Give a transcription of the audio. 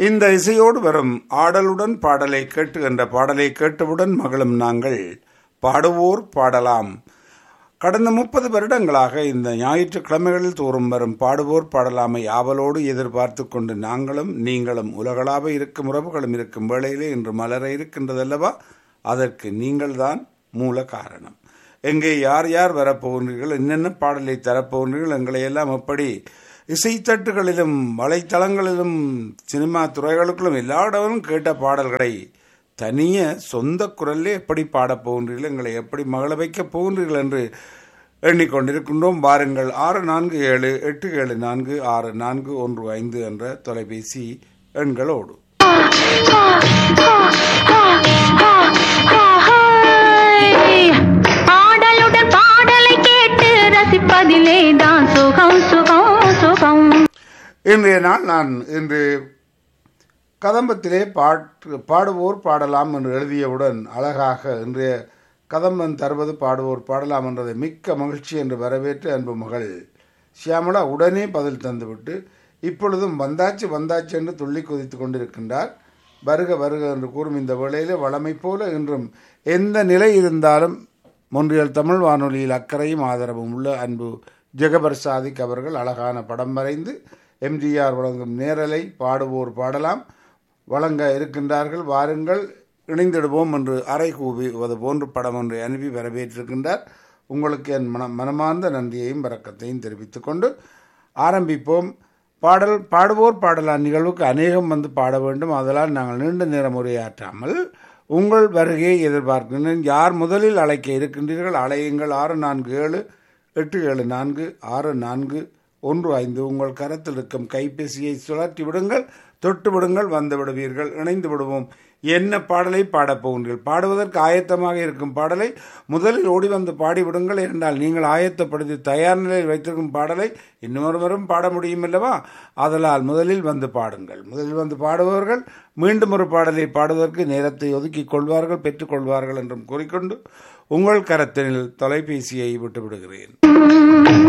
இந்த இசையோடு வரும் ஆடலுடன் பாடலை கேட்டு என்ற பாடலை கேட்டவுடன் மகளும் நாங்கள் பாடுவோர் பாடலாம் கடந்த முப்பது வருடங்களாக இந்த ஞாயிற்றுக்கிழமைகளில் தோறும் வரும் பாடுவோர் பாடலாமை ஆவலோடு எதிர்பார்த்து கொண்டு நாங்களும் நீங்களும் உலகளாவ இருக்கும் உறவுகளும் இருக்கும் வேளையிலே இன்று மலர இருக்கின்றதல்லவா அதற்கு நீங்கள்தான் மூல காரணம் எங்கே யார் யார் வரப்போகிறீர்கள் என்னென்ன பாடலை தரப்போகிறீர்கள் எங்களை எல்லாம் எப்படி இசைத்தட்டுகளிலும் வலைத்தளங்களிலும் சினிமா துறைகளுக்குள்ளும் எல்லா இடமும் கேட்ட பாடல்களை தனிய சொந்த குரல்லே எப்படி பாடப் போகின்றீர்கள் எங்களை எப்படி மகள வைக்கப் போகின்றீர்கள் என்று எண்ணிக்கொண்டிருக்கின்றோம் வாருங்கள் ஆறு நான்கு ஏழு எட்டு ஏழு நான்கு ஆறு நான்கு ஒன்று ஐந்து என்ற தொலைபேசி எண்களோடு ஆடலுடன் பாடலை கேட்டு ரசிப்பதிலே தான் சுகம் சுகம் சுகம் இன்றைய நாள் நான் இன்று கதம்பத்திலே பாட்டு பாடுவோர் பாடலாம் என்று எழுதியவுடன் அழகாக இன்றைய கதம்பன் தருவது பாடுவோர் பாடலாம் என்றதை மிக்க மகிழ்ச்சி என்று வரவேற்று அன்பு மகள் சியாமளா உடனே பதில் தந்துவிட்டு இப்பொழுதும் வந்தாச்சு வந்தாச்சு என்று துள்ளி குதித்து கொண்டிருக்கின்றார் வருக வருக என்று கூறும் இந்த வேளையிலே வளமை போல இன்றும் எந்த நிலை இருந்தாலும் மொன்றியல் தமிழ் வானொலியில் அக்கறையும் ஆதரவும் உள்ள அன்பு ஜெகபர் சாதிக் அவர்கள் அழகான படம் வரைந்து எம்ஜிஆர் வழங்கும் நேரலை பாடுவோர் பாடலாம் வழங்க இருக்கின்றார்கள் வாருங்கள் இணைந்திடுவோம் என்று அறை கூவுவது போன்று படம் ஒன்றை அனுப்பி வரவேற்றிருக்கின்றார் உங்களுக்கு என் மன மனமார்ந்த நன்றியையும் வரக்கத்தையும் தெரிவித்துக் கொண்டு ஆரம்பிப்போம் பாடல் பாடுவோர் பாடலாம் நிகழ்வுக்கு அநேகம் வந்து பாட வேண்டும் அதனால் நாங்கள் நீண்ட நேரம் உரையாற்றாமல் உங்கள் வருகையை எதிர்பார்க்கின்றேன் யார் முதலில் அழைக்க இருக்கின்றீர்கள் அலையுங்கள் ஆறு நான்கு ஏழு எட்டு ஏழு நான்கு ஆறு நான்கு ஒன்று ஐந்து உங்கள் கரத்தில் இருக்கும் கைபேசியை சுழற்றி விடுங்கள் தொட்டு விடுங்கள் வந்து விடுவீர்கள் இணைந்து விடுவோம் என்ன பாடலை பாடப் போகின்றீர்கள் பாடுவதற்கு ஆயத்தமாக இருக்கும் பாடலை முதலில் ஓடி வந்து பாடிவிடுங்கள் என்றால் நீங்கள் ஆயத்தப்படுத்தி தயார் நிலையில் வைத்திருக்கும் பாடலை இன்னொருவரும் பாட முடியும் அல்லவா அதனால் முதலில் வந்து பாடுங்கள் முதலில் வந்து பாடுபவர்கள் மீண்டும் ஒரு பாடலை பாடுவதற்கு நேரத்தை ஒதுக்கிக் கொள்வார்கள் பெற்றுக்கொள்வார்கள் என்றும் கூறிக்கொண்டு உங்கள் கரத்தில் தொலைபேசியை விட்டு விடுகிறேன்